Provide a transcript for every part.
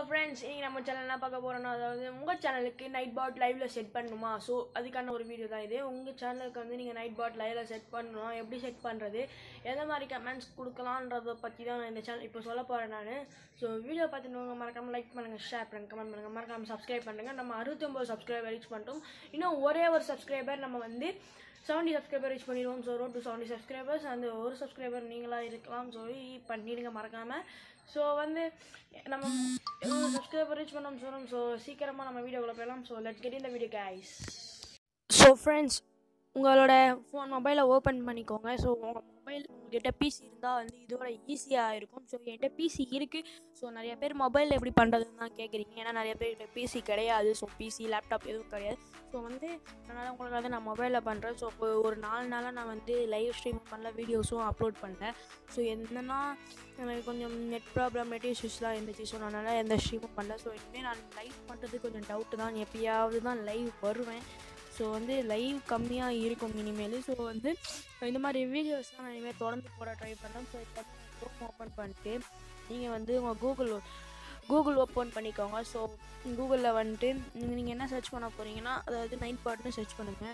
friends இன்றைக்கி நம்ம channel என்ன பார்க்க போகிறோம்னா அதாவது உங்கள் சேனலுக்கு நைட் பாட் லைவ்ல செட் பண்ணணுமா ஸோ அதுக்கான ஒரு வீடியோ தான் இது உங்கள் சேனலுக்கு வந்து நீங்கள் நைட் பாட் லைவ்ல செட் பண்ணணும் எப்படி செட் பண்ணுறது எந்த மாதிரி கமெண்ட்ஸ் கொடுக்கலான்றதை பற்றி தான் நான் இந்த சேனல் இப்போ சொல்ல போகிறேன் நான் ஸோ வீடியோ பார்த்துட்டு மறக்காமல் லைக் பண்ணுங்கள் ஷேர் பண்ணுங்கள் கமெண்ட் பண்ணுங்கள் மறக்காமல் சப்ஸ்கிரைப் பண்ணுங்கள் நம்ம அறுபத்தொம்பது சப்ஸ்கிரைபர் ரீச் பண்ணிட்டோம் இன்னும் ஒரே ஒரு சப்ஸ்கிரைபர் நம்ம வந்து செவன்டி சப்ஸ்கிரைபர் ரீச் பண்ணிடுவோம் so road to seventy subscribers அந்த ஒரு சப்ஸ்கிரைபர் நீங்களாக இருக்கலாம் ஸோ பண்ணிடுங்க மறக்காமல் ஸோ வந்து நம்ம சப்ஸ்கிரைபர் ரீச் பண்ணோம் சொல்லும் ஸோ சீக்கிரமாக நம்ம வீடியோக்குள்ள போயிடலாம் ஸோ லெட் கெட் இந்த வீடியோ கைஸ் ஸோ ஃப்ரெண்ட்ஸ் உங்களோட ஃபோன் மொபைலை ஓப்பன் பண்ணிக்கோங்க ஸோ உங்கள் மொபைல் உங்கள்கிட்ட பிசி இருந்தால் வந்து இதோட ஈஸியாக இருக்கும் ஸோ என்கிட்ட பிசி இருக்குது ஸோ நிறைய பேர் மொபைல் எப்படி பண்ணுறதுன்னு தான் கேட்குறீங்க ஏன்னா நிறைய பேர் பிசி கிடையாது ஸோ பிசி லேப்டாப் எதுவும் கிடையாது ஸோ வந்து அதனால் உங்களுக்கு வந்து நான் மொபைலில் பண்ணுறேன் ஸோ இப்போ ஒரு நாலு நாளாக நான் வந்து லைவ் ஸ்ட்ரீம் பண்ணல வீடியோஸும் அப்லோட் பண்ணேன் ஸோ என்னன்னா எனக்கு கொஞ்சம் நெட் ப்ராப்ளம் நெட் இஷ்யூஸ்லாம் இருந்துச்சு ஸோ அதனால் எந்த ஸ்ட்ரீமும் பண்ணல ஸோ இனிமேல் நான் லைவ் பண்ணுறது கொஞ்சம் டவுட்டு தான் எப்பயாவது தான் லைவ் வருவேன் ஸோ வந்து லைவ் கம்மியாக இருக்கும் இனிமேல் ஸோ வந்து இந்த மாதிரி வீடியோஸ் தான் நான் இனிமேல் தொடர்ந்து போட ட்ரை பண்ணேன் ஸோ இப்போ க்ரோம் ஓப்பன் பண்ணிட்டு நீங்கள் வந்து உங்கள் கூகுள் கூகுள் ஓப்பன் பண்ணிக்கோங்க ஸோ கூகுளில் வந்துட்டு நீங்கள் நீங்கள் என்ன சர்ச் பண்ண போகிறீங்கன்னா அதாவது நைட் பாட்னு சர்ச் பண்ணுங்கள்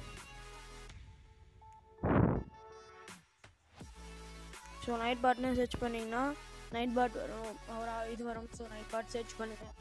ஸோ நைட் பாட்னு சர்ச் பண்ணிங்கன்னா நைட் பாட் வரும் ஒரு இது வரும் ஸோ நைட் பாட் சர்ச் பண்ணுங்கள்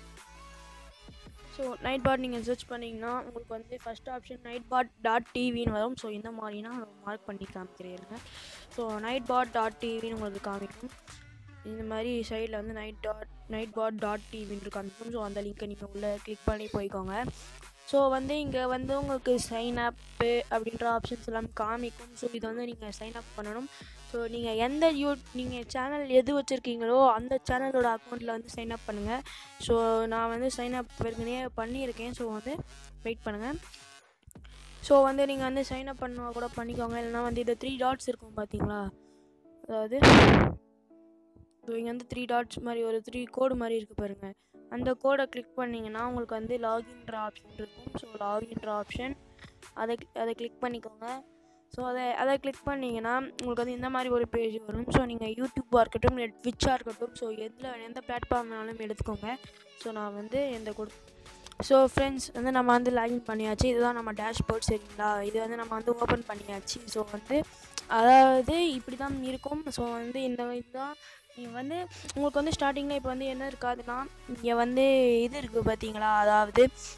ஸோ நைட் பாட் நீங்கள் சர்ச் பண்ணிங்கன்னா உங்களுக்கு வந்து first option Nightbot dot டிவின்னு வரும் ஸோ இந்த மாதிரினா மார்க் பண்ணி காமிக்கிறேன் ஸோ நைட் பாட் டாட் டிவின்னு உங்களுக்கு காமிக்கும் இந்த மாதிரி சைடில் வந்து night dot Nightbot dot டிவின்னு காமிக்கும் ஸோ அந்த லிங்க்கை நீங்கள் உள்ளே கிளிக் பண்ணி போய்க்கோங்க ஸோ வந்து இங்கே வந்து உங்களுக்கு சைன் அப்பு அப்படின்ற ஆப்ஷன்ஸ் எல்லாம் காமிக்கும் ஸோ இது வந்து நீங்கள் சைன் அப் பண்ணணும் ஸோ நீங்கள் எந்த யூ நீங்கள் சேனல் எது வச்சுருக்கீங்களோ அந்த சேனலோட அக்கௌண்ட்டில் வந்து சைன் அப் பண்ணுங்கள் ஸோ நான் வந்து சைன் அப் ஏற்கனவே பண்ணியிருக்கேன் ஸோ வந்து வெயிட் பண்ணுங்கள் ஸோ வந்து நீங்கள் வந்து சைன் அப் பண்ணா கூட பண்ணிக்கோங்க இல்லைனா வந்து இது த்ரீ டாட்ஸ் இருக்கும் பார்த்தீங்களா அதாவது ஸோ இங்கே வந்து த்ரீ டாட்ஸ் மாதிரி ஒரு த்ரீ கோடு மாதிரி இருக்குது பாருங்கள் அந்த கோடை கிளிக் பண்ணிங்கன்னா உங்களுக்கு வந்து லாகின்ற ஆப்ஷன் இருக்கும் ஸோ லாகின்ற ஆப்ஷன் அதை அதை கிளிக் பண்ணிக்கோங்க ஸோ அதை அதை கிளிக் பண்ணிங்கன்னா உங்களுக்கு வந்து இந்த மாதிரி ஒரு பேஜ் வரும் ஸோ நீங்கள் யூடியூப்பாக இருக்கட்டும் இல்லை ட்விச்சாக இருக்கட்டும் ஸோ எதில் எந்த பிளாட்ஃபார்ம் வேணாலும் எடுத்துக்கோங்க ஸோ நான் வந்து எந்த கொடு ஸோ ஃப்ரெண்ட்ஸ் வந்து நம்ம வந்து லாகின் பண்ணியாச்சு இதுதான் நம்ம டேஷ்போர்ட் சரிங்களா இது வந்து நம்ம வந்து ஓப்பன் பண்ணியாச்சு ஸோ வந்து அதாவது இப்படி தான் இருக்கும் ஸோ வந்து இந்த இதுதான் நீங்கள் வந்து உங்களுக்கு வந்து ஸ்டார்டிங்கில் இப்போ வந்து என்ன இருக்காதுன்னா இங்கே வந்து இது இருக்குது பார்த்தீங்களா அதாவது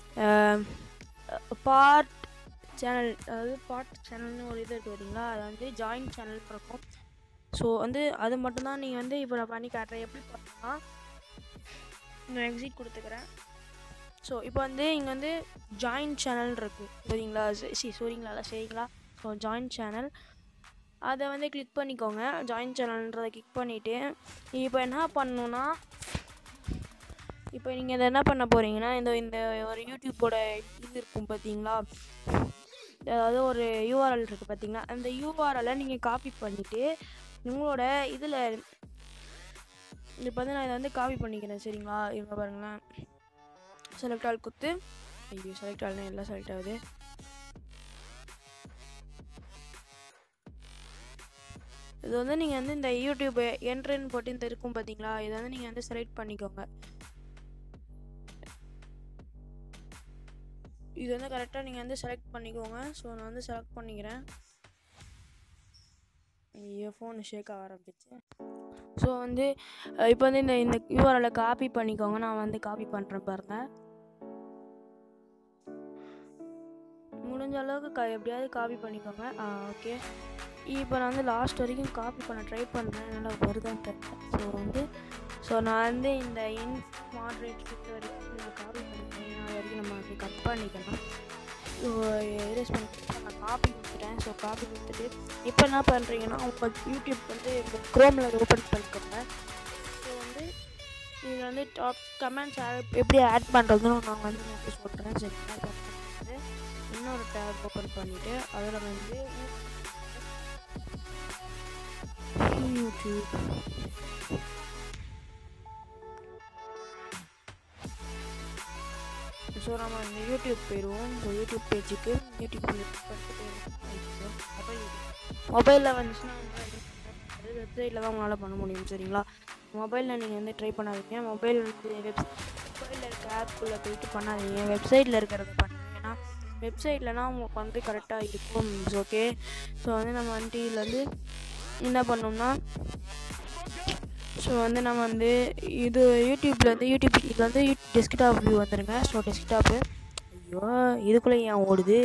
பார்ட் சேனல் அதாவது பார்ட் சேனல்னு ஒரு இது இருக்குது பார்த்தீங்களா அது வந்து ஜாயின் சேனல் இருக்கும் ஸோ வந்து அது மட்டும்தான் நீங்கள் வந்து இப்போ நான் பண்ணி காட்டுறேன் எப்படி பண்ணணும்னா நான் எக்ஸிட் கொடுத்துக்கிறேன் ஸோ இப்போ வந்து இங்கே வந்து ஜாயின் சேனல் இருக்குது சரிங்களா சி சரிங்களா சரிங்களா ஸோ ஜாயின் சேனல் அதை வந்து கிளிக் பண்ணிக்கோங்க ஜாயின் சேனல்ன்றதை கிளிக் பண்ணிவிட்டு இப்போ என்ன பண்ணணுன்னா இப்போ நீங்கள் இதை என்ன பண்ண போகிறீங்கன்னா இந்த இந்த ஒரு யூடியூப்போட இது இருக்கும் பார்த்தீங்களா அதாவது ஒரு யூஆர்எல் இருக்குது பார்த்தீங்களா அந்த யூஆர்எலை நீங்கள் காப்பி பண்ணிவிட்டு உங்களோட இதில் இப்போ வந்து நான் இதை வந்து காப்பி பண்ணிக்கிறேன் சரிங்களா இவங்க பாருங்களேன் செலக்ட் ஆல் குத்து ஐயோ செலக்ட் ஆல்னா எல்லாம் செலக்ட் ஆகுது இது வந்து நீங்கள் வந்து இந்த யூடியூப் என்ட்ரன் போட்டு இந்த இருக்கும் பார்த்தீங்களா இதை வந்து நீங்கள் வந்து செலக்ட் பண்ணிக்கோங்க இது வந்து கரெக்டாக நீங்கள் வந்து செலக்ட் பண்ணிக்கோங்க ஸோ நான் வந்து செலக்ட் பண்ணிக்கிறேன் ஐயோ ஃபோன் ஷேக் ஆக ஆரம்பிச்சு ஸோ வந்து இப்போ வந்து இந்த இந்த யூஆர்எலை காப்பி பண்ணிக்கோங்க நான் வந்து காப்பி பண்ணுறேன் பாருங்கள் முடிஞ்ச அளவுக்கு க எப்படியாவது காப்பி பண்ணிக்கோங்க ஆ ஓகே இப்போ நான் வந்து லாஸ்ட் வரைக்கும் காப்பி பண்ண ட்ரை பண்ணுறேன் என்னால் வருதான்னு தெரியல ஸோ வந்து ஸோ நான் வந்து இந்த இன் மாட்ரேட் கிட்ட வரைக்கும் நான் காப்பி பண்ணிக்கிறேன் அது வரைக்கும் நம்ம அப்படி கட் பண்ணிக்கலாம் ஸோ எரேஸ் பண்ணிட்டு நான் காப்பி கொடுத்துட்டேன் ஸோ காப்பி கொடுத்துட்டு இப்போ என்ன பண்ணுறீங்கன்னா உங்கள் யூடியூப் வந்து உங்கள் க்ரோமில் ஓப்பன் பண்ணிக்கோங்க ஸோ வந்து இதில் வந்து டாப் கமெண்ட்ஸ் எப்படி ஆட் பண்ணுறதுன்னு நான் வந்து உங்களுக்கு சொல்கிறேன் சரிங்களா இப்போ வந்து இன்னொரு டேப் ஓப்பன் பண்ணிவிட்டு அதில் வந்து யூடியூப் ஸோ நம்ம இந்த யூடியூப் போயிடுவோம் ஸோ யூடியூப் பேஜுக்கு யூடியூப் மொபைலில் வந்துச்சுன்னா வெப்சைட்டில் தான் உங்களால் பண்ண முடியும் சரிங்களா மொபைலில் நீங்கள் வந்து ட்ரை பண்ணாதீங்க மொபைல் வந்து வெப் மொபைலில் இருக்க ஆப்புக்குள்ளே போயிட்டு பண்ணாதீங்க வெப்சைட்டில் இருக்கிறத பண்ணுங்க ஏன்னா வெப்சைட்லனா உங்களுக்கு வந்து கரெக்டாக இருக்கும் ஓகே ஸோ வந்து நம்ம வந்துட்டு இதில் வந்து என்ன பண்ணோம்னா ஸோ வந்து நம்ம வந்து இது யூடியூப்பில் வந்து யூடியூப் இதில் வந்து டெஸ்க்டாப் வியூ வந்துருங்க ஸோ டெஸ்க்டாப்பு ஐயோ இதுக்குள்ளே ஏன் ஓடுது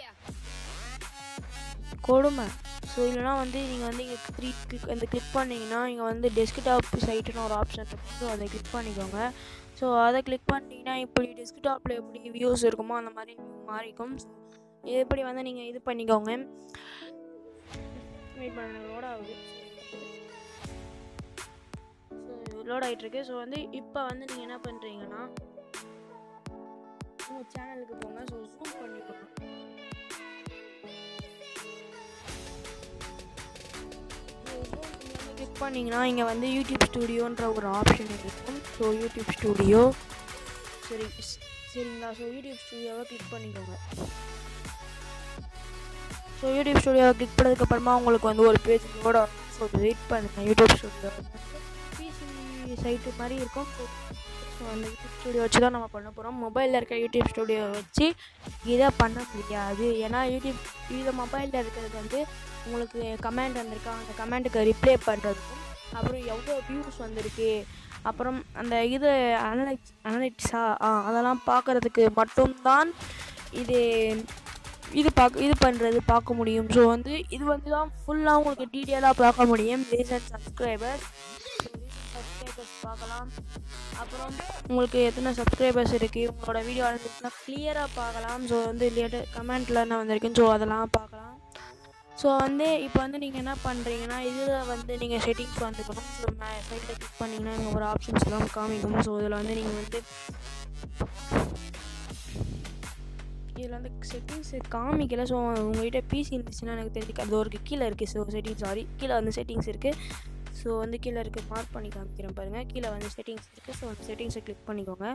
கொடுமை ஸோ இல்லைனா வந்து நீங்கள் வந்து இங்கே த்ரீ கிளிக் அந்த கிளிக் பண்ணிங்கன்னா இங்கே வந்து டெஸ்க்டாப் சைட்டுன்னு ஒரு ஆப்ஷன் இருக்கும் ஸோ அதை கிளிக் பண்ணிக்கோங்க ஸோ அதை கிளிக் பண்ணிட்டீங்கன்னா இப்படி டெஸ்க்டாப்பில் எப்படி வியூஸ் இருக்குமோ அந்த மாதிரி வியூ மாறிக்கும் எப்படி வந்து நீங்கள் இது பண்ணிக்கோங்க வெயிட் பண்ண லோட் ஆகுது ஸோ லோட் ஆகிட்டுருக்கு ஸோ வந்து இப்போ வந்து நீங்கள் என்ன பண்ணுறீங்கன்னா உங்கள் சேனலுக்கு போங்க ஸோ ஜூம் பண்ணிக்கோங்க கிளிக் பண்ணிங்கன்னா இங்கே வந்து யூடியூப் ஸ்டூடியோன்ற ஒரு ஆப்ஷன் இருக்கும் ஸோ யூடியூப் ஸ்டூடியோ சரி ஸ்- சரிங்களா ஸோ யூடியூப் ஸ்டூடியோவை கிளிக் பண்ணிக்கோங்க ஸோ யூடியூப் ஸ்டூடியோவை கிளிக் பண்ணதுக்கப்புறமா உங்களுக்கு வந்து ஒரு பேஜ் லோட ஸோ வெயிட் பண்ணுங்கள் யூடியூப் ஸ்டூடியோ பிசி சைட்டு மாதிரி இருக்கும் ஸோ அந்த யூடியூப் ஸ்டூடியோ வச்சு தான் நம்ம பண்ண போகிறோம் மொபைலில் இருக்க யூடியூப் ஸ்டூடியோ வச்சு இதை பண்ண முடியாது ஏன்னா யூடியூப் இது மொபைலில் இருக்கிறது வந்து உங்களுக்கு கமெண்ட் வந்திருக்கா அந்த கமெண்ட்டுக்கு ரிப்ளை பண்ணுறதுக்கும் அப்புறம் எவ்வளோ வியூஸ் வந்திருக்கு அப்புறம் அந்த இது அனலைட்ஸ் அனலைட்ஸா ஆ அதெல்லாம் பார்க்குறதுக்கு மட்டும்தான் இது இது பார்க்க இது பண்ணுறது பார்க்க முடியும் ஸோ வந்து இது வந்து தான் ஃபுல்லாக உங்களுக்கு டீட்டெயிலாக பார்க்க முடியும் ரீசன்ட் சப்ஸ்கிரைபர்ஸ் சப்ஸ்கிரைபர்ஸ் பார்க்கலாம் அப்புறம் உங்களுக்கு எத்தனை சப்ஸ்கிரைபர்ஸ் இருக்குது உங்களோட வீடியோ அனுப்பிச்சுன்னா கிளியராக பார்க்கலாம் ஸோ வந்து லேட்டு கமெண்ட்டில் என்ன வந்திருக்குன்னு ஸோ அதெல்லாம் பார்க்கலாம் ஸோ வந்து இப்போ வந்து நீங்கள் என்ன பண்ணுறீங்கன்னா இதில் வந்து நீங்கள் செட்டிங்ஸ் வந்துக்கணும் ஸோ சைடில் கிளிக் பண்ணிங்கன்னா இங்கே ஒரு ஆப்ஷன்ஸ் எல்லாம் காமிக்கும் ஸோ இதில் வந்து நீங்கள் வந்து இதில் வந்து செட்டிங்ஸ் காமிக்கல ஸோ உங்கள்கிட்ட பிசி இருந்துச்சுன்னா எனக்கு தெரிஞ்சு அது ஒரு கீழே இருக்குது ஸோ செட்டிங்ஸ் சாரி கீழே வந்து செட்டிங்ஸ் இருக்குது ஸோ வந்து கீழே இருக்குது மார்க் பண்ணி காமிக்கிறேன் பாருங்கள் கீழே வந்து செட்டிங்ஸ் இருக்குது ஸோ அந்த செட்டிங்ஸை கிளிக் பண்ணிக்கோங்க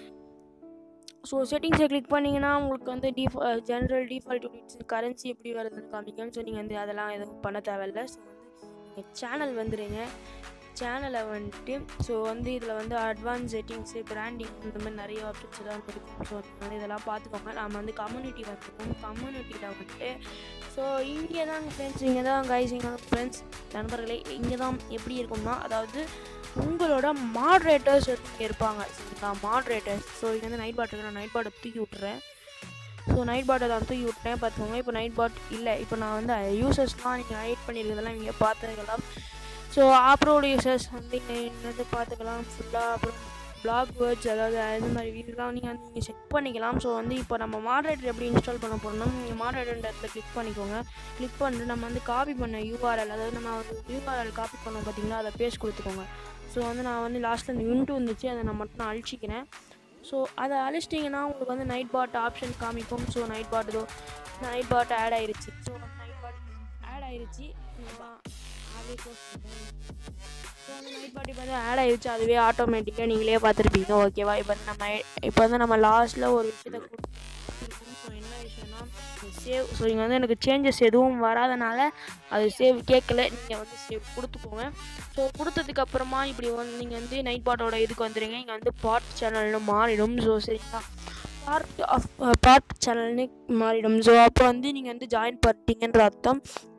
ஸோ செட்டிங்ஸை கிளிக் பண்ணிங்கன்னா உங்களுக்கு வந்து டிஃபா ஜென்ரல் டிஃபால்ட் யூனிட்ஸ் கரன்சி எப்படி வருதுன்னு காமிக்கும் ஸோ நீங்கள் வந்து அதெல்லாம் எதுவும் பண்ண தேவையில்ல ஸோ வந்து நீங்கள் சேனல் வந்துடுங்க சேனலை வந்துட்டு ஸோ வந்து இதில் வந்து அட்வான்ஸ் செட்டிங்ஸு பிராண்டிங் இந்த மாதிரி நிறைய ஆப்ஷன்ஸ் எல்லாம் இருக்கும் ஸோ வந்து இதெல்லாம் பார்த்துக்கோங்க நம்ம வந்து கம்யூனிட்டி வந்துருக்கோம் கம்யூனிட்டியில் வந்துட்டு ஸோ இங்கே தான் ஃப்ரெண்ட்ஸ் இங்கே தான் கைஸ் இங்கே ஃப்ரெண்ட்ஸ் நண்பர்களே இங்கே தான் எப்படி இருக்கும்னா அதாவது உங்களோட மாட்ரேட்டர்ஸ் வந்து இங்கே இருப்பாங்க சரிங்களா மாட்ரேட்டர்ஸ் ஸோ இங்கே வந்து நைட் பாட் இருக்கு நான் நைட் பாட்டை தூக்கி விட்டுறேன் ஸோ நைட் பாட்டை தான் தூக்கி விட்டேன் பார்த்துக்கோங்க இப்போ நைட் பாட் இல்லை இப்போ நான் வந்து யூசர்ஸ்லாம் நீங்கள் ஹைட் பண்ணியிருக்கிறதெல்லாம் இங்கே பார்த்துக்கலாம் ஸோ ஆப்ரோட் யூசர்ஸ் வந்து இங்கே என்னது பார்த்துக்கலாம் ஃபுல்லாக அப்புறம் பிளாக் வேர்ட்ஸ் அதாவது அது மாதிரி இதெல்லாம் நீங்கள் வந்து நீங்கள் செக் பண்ணிக்கலாம் ஸோ வந்து இப்போ நம்ம மாடரேட்டர் எப்படி இன்ஸ்டால் பண்ண போகிறோம்னா நீங்கள் மாடரேட்டர் இடத்துல கிளிக் பண்ணிக்கோங்க கிளிக் பண்ணிட்டு நம்ம வந்து காப்பி பண்ண யூஆர்எல் அதாவது நம்ம வந்து யூஆர்எல் காப்பி பண்ணோம் பார்த்தீங்களா அதை பேஸ்ட் கொடுத்துக்கோங்க ஸோ வந்து நான் வந்து லாஸ்ட்டில் இந்த இன்ட்டு வந்துச்சு அதை நான் மட்டும் நான் அழிச்சிக்கிறேன் ஸோ அதை அழிச்சிட்டிங்கன்னா உங்களுக்கு வந்து நைட் பாட் ஆப்ஷன் காமிக்கும் ஸோ நைட் பாட் இதோ நைட் பாட் ஆட் ஆயிருச்சு ஸோ நைட் பாட் ஆட் ஆயிருச்சு நான் அதே க்ளோஸ் பண்ணிட்டேன் ஸோ அந்த நைட் பாட் இப்போ வந்து ஆட் ஆயிருச்சு அதுவே ஆட்டோமேட்டிக்காக நீங்களே பார்த்துருப்பீங்க ஓகேவா இப்போ வந்து நம்ம இப்போ வந்து நம்ம லாஸ்ட்டில் ஒரு விஷயத்தை கொடுத்துருக்கோம் ஸோ என்ன விஷயம்னா சேவ் ஸோ இங்கே வந்து எனக்கு சேஞ்சஸ் எதுவும் வராதனால அது சேவ் கேட்கல நீங்கள் வந்து சேவ் கொடுத்துக்கோங்க ஸோ கொடுத்ததுக்கப்புறமா இப்படி வந்து நீங்கள் வந்து நைட் பாட்டோட இதுக்கு வந்துடுங்க இங்கே வந்து பாட் சேனல்னு மாறிடும் ஸோ சரிங்களா பார்ட் ஆஃப் பார்ட் சேனல்னு மாறிடும் ஸோ அப்போ வந்து நீங்கள் வந்து ஜாயின் பண்ணிட்டீங்கன்ற அர்த்தம்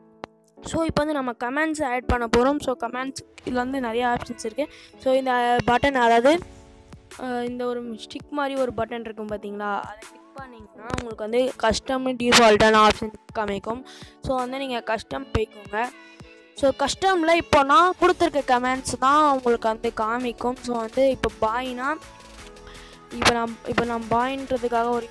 ஸோ இப்போ வந்து நம்ம கமெண்ட்ஸ் ஆட் பண்ண போகிறோம் ஸோ கமெண்ட்ஸ் இதில் வந்து நிறைய ஆப்ஷன்ஸ் இருக்குது ஸோ இந்த பட்டன் அதாவது அஹ், இந்த ஒரு ஸ்டிக் மாதிரி ஒரு பட்டன் இருக்கும் பார்த்தீங்களா அதை கிளிக் பண்ணிங்கன்னா உங்களுக்கு வந்து கஸ்டம் டிஃபால்ட்டான ஆப்ஷன் காமிக்கும் ஸோ வந்து நீங்கள் கஸ்டம் போய்க்கோங்க ஸோ கஸ்டமில் இப்போ நான் கொடுத்துருக்க கமெண்ட்ஸ் தான் உங்களுக்கு வந்து காமிக்கும் ஸோ வந்து இப்போ பாய்னா இப்போ நான் இப்போ நான் பாயின்றதுக்காக ஒரு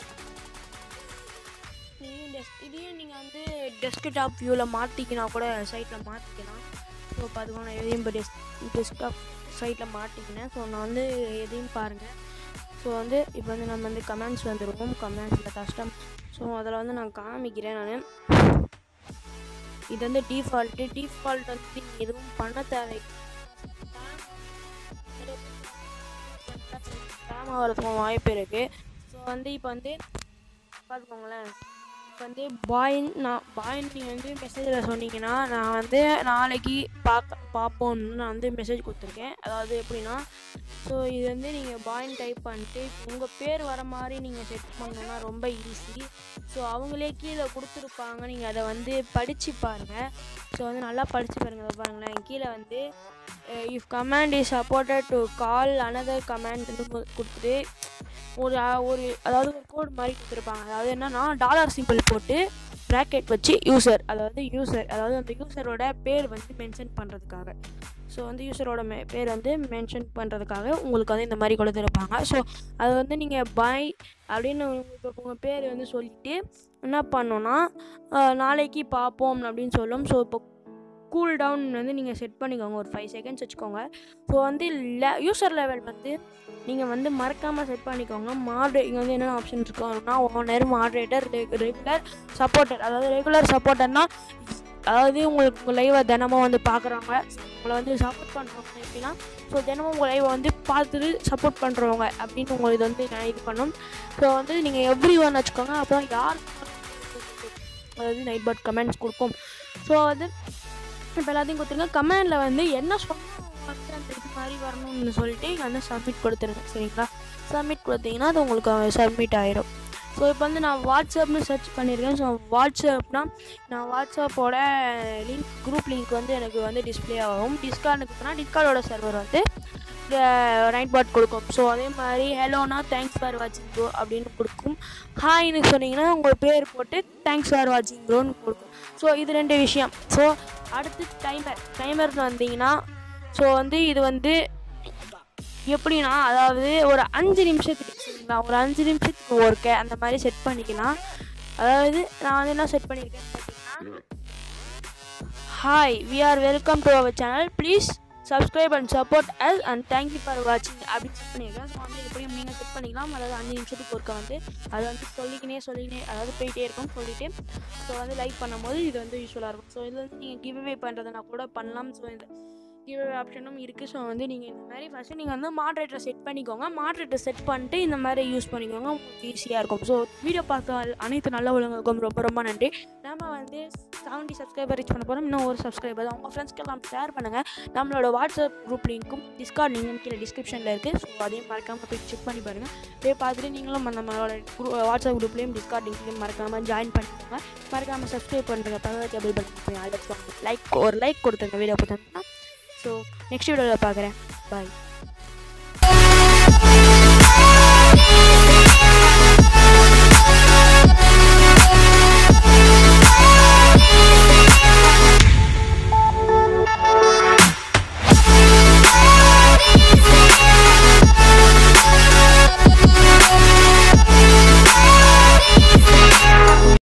இதையும் டெஸ்க் இதையும் நீங்கள் வந்து டெஸ்க்டாப் வியூவில் மாற்றிக்கினா கூட சைட்டில் மாற்றிக்கலாம் ஸோ பார்த்துக்கோங்க நான் எதையும் இப்போ டெஸ்க் டெஸ்க்டாப் சைட்டில் மாட்டிக்கினேன் ஸோ நான் வந்து எதையும் பாருங்கள் ஸோ வந்து இப்போ வந்து நம்ம வந்து கமெண்ட்ஸ் வந்துருவோம் கமெண்ட்ஸில் கஷ்டம் ஸோ அதில் வந்து நான் காமிக்கிறேன் நான் இது வந்து டிஃபால்ட்டு டிஃபால்ட் வந்து நீங்கள் எதுவும் பண்ண தேவை ஸ்பேம் ஆகிறதுக்கும் வாய்ப்பு இருக்குது ஸோ வந்து இப்போ வந்து பார்த்துக்கோங்களேன் வந்து பாயின் நான் பாயின் நீங்கள் வந்து மெசேஜில் சொன்னீங்கன்னா நான் வந்து நாளைக்கு பார்க்க பார்ப்போம்னு நான் வந்து மெசேஜ் கொடுத்துருக்கேன் அதாவது எப்படின்னா ஸோ இது வந்து நீங்கள் பாயின் டைப் பண்ணிட்டு உங்கள் பேர் வர மாதிரி நீங்கள் செட் பண்ணணும்னா ரொம்ப ஈஸி ஸோ அவங்களே கீழே கொடுத்துருப்பாங்க நீங்கள் அதை வந்து படித்து பாருங்கள் ஸோ வந்து நல்லா படித்து பாருங்கள் அதை பாருங்களேன் கீழே வந்து if command is supported to call another command கொடுத்துட்டு ஒரு ஒரு அதாவது ஒரு கோட் மாதிரி கொடுத்துருப்பாங்க அதாவது என்னன்னா டாலர் சிம்பிள் போட்டு ப்ராக்கெட் வச்சு யூசர் அதாவது யூசர் அதாவது அந்த யூசரோட பேர் வந்து மென்ஷன் பண்ணுறதுக்காக ஸோ வந்து யூசரோட மே பேர் வந்து மென்ஷன் பண்ணுறதுக்காக உங்களுக்கு வந்து இந்த மாதிரி கொடுத்துருப்பாங்க ஸோ அது வந்து நீங்கள் பாய் அப்படின்னு உங்களுக்கு உங்கள் பேர் வந்து சொல்லிவிட்டு என்ன பண்ணோன்னா நாளைக்கு பார்ப்போம் அப்படின்னு சொல்லும் ஸோ இப்போ கூல் டவுன் வந்து நீங்கள் செட் பண்ணிக்கோங்க ஒரு ஃபைவ் செகண்ட்ஸ் வச்சுக்கோங்க ஸோ வந்து லே யூசர் லெவல் வந்து நீங்கள் வந்து மறக்காமல் செட் பண்ணிக்கோங்க மாட்ரே இங்கே வந்து என்னென்ன ஆப்ஷன் இருக்குன்னா ஓனர் மாட்ரேட்டர் ரெகுலர் சப்போர்ட்டர் அதாவது ரெகுலர் சப்போர்ட்டர்னால் அதாவது உங்களுக்கு உங்கள் லைவை தினமும் வந்து பார்க்குறவங்க உங்களை வந்து சப்போர்ட் பண்ணுறவங்க எப்படின்னா ஸோ தினமும் உங்கள் லைவை வந்து பார்த்துட்டு சப்போர்ட் பண்ணுறவங்க அப்படின்னு உங்களுக்கு இது வந்து நான் இது பண்ணும் ஸோ வந்து நீங்கள் எவ்ரி ஒன் வச்சுக்கோங்க அப்புறம் யார் அதாவது நைட் பட் கமெண்ட்ஸ் கொடுக்கும் ஸோ வந்து இப்போ எல்லாத்தையும் கொடுத்துருங்க கமெண்டில் வந்து என்ன சொன்னால் வந்து அந்த இது மாதிரி வரணும்னு சொல்லிட்டு இங்கே வந்து சப்மிட் கொடுத்துருங்க சரிங்களா சப்மிட் கொடுத்தீங்கன்னா அது உங்களுக்கு சப்மிட் ஆயிடும் ஸோ இப்போ வந்து நான் வாட்ஸ்அப்னு சர்ச் பண்ணியிருக்கேன் ஸோ வாட்ஸ்அப்னா நான் வாட்ஸ்அப்போட லிங்க் குரூப் லிங்க் வந்து எனக்கு வந்து டிஸ்பிளே ஆகும் டிஸ்கார்டுக்கு போனால் டிஸ்கார்டோட சர்வர் வந்து நைட் பாட் கொடுக்கும் ஸோ அதே மாதிரி ஹலோனா தேங்க்ஸ் ஃபார் வாட்சிங் ப்ரோ அப்படின்னு கொடுக்கும் ஹாய்னு சொன்னீங்கன்னா உங்கள் பேர் போட்டு தேங்க்ஸ் ஃபார் வாட்சிங் ப்ரோன்னு கொடுக்கும் ஸோ இது ரெண்டு விஷயம் ஸோ அடுத்து டைமர் டைமர்னு வந்தீங்கன்னா ஸோ வந்து இது வந்து எப்படின்னா அதாவது ஒரு அஞ்சு நிமிஷத்துக்கு சரிங்களா ஒரு அஞ்சு நிமிஷத்துக்கு ஒர்க்கு அந்த மாதிரி செட் பண்ணிக்கலாம் அதாவது நான் வந்து என்ன செட் பண்ணியிருக்கேன்னு பார்த்தீங்கன்னா hi we are welcome to our channel please subscribe and support us and thank you for வாட்சிங் அப்படின்னு செட் பண்ணியிருக்கேன் ஸோ வந்து எப்படியும் நீங்கள் செட் பண்ணிக்கலாம் அதாவது அஞ்சு நிமிஷத்துக்கு ஒருக்க வந்து அது வந்து சொல்லிக்கினே சொல்லிக்கினே அதாவது போயிட்டே இருக்கும் சொல்லிட்டு ஸோ வந்து லைக் பண்ணும்போது இது வந்து யூஸ்ஃபுல்லாக இருக்கும் ஸோ இதில் வந்து நீங்கள் கிவ் அவே பண்ணுறதுனா கூட பண்ணலாம் ஸோ இந்த கிவ் அவே ஆப்ஷனும் இருக்குது ஸோ வந்து நீங்கள் இந்த மாதிரி ஃபஸ்ட்டு நீங்கள் வந்து மாட்ரேட்டர் செட் பண்ணிக்கோங்க மாட்ரேட்டர் செட் பண்ணிட்டு இந்த மாதிரி யூஸ் பண்ணிக்கோங்க உங்களுக்கு ஈஸியாக இருக்கும் ஸோ வீடியோ பார்க்க அனைத்து நல்ல உள்ளவங்களுக்கும் ரொம்ப ரொம்ப நன்றி நம்ம வந்து செவன்ட்டி சப்ஸ்கிரைபர் ரீச் பண்ண போகிறோம் இன்னும் ஒரு சப்ஸ்கிரைபர் தான் உங்கள் ஃப்ரெண்ட்ஸ்க்கெல்லாம் ஷேர் பண்ணுங்கள் நம்மளோட வாட்ஸ்அப் குரூப் லிங்க்கும் டிஸ்கார்ட் லிங்க்கும் கீழே டிஸ்கிரிப்ஷனில் இருக்குது ஸோ அதையும் மறக்காமல் போய் செக் பண்ணி பாருங்கள் போய் பார்த்துட்டு நீங்களும் நம்மளோட குரூ வாட்ஸ்அப் குரூப்லேயும் டிஸ்கார்ட் லிங்க்லையும் மறக்காமல் ஜாயின் பண்ணிக்கோங்க மறக்காமல் சப்ஸ்கிரைப் பண்ணுறங்க பக்கத்தில் கேபிள் பண்ணி லைக் ஒரு லைக் கொடுத்துருங்க வீடியோ பார்த்தோம்னா ஸோ நெக்ஸ்ட் வீடியோவில் பார்க்குறேன் பாய்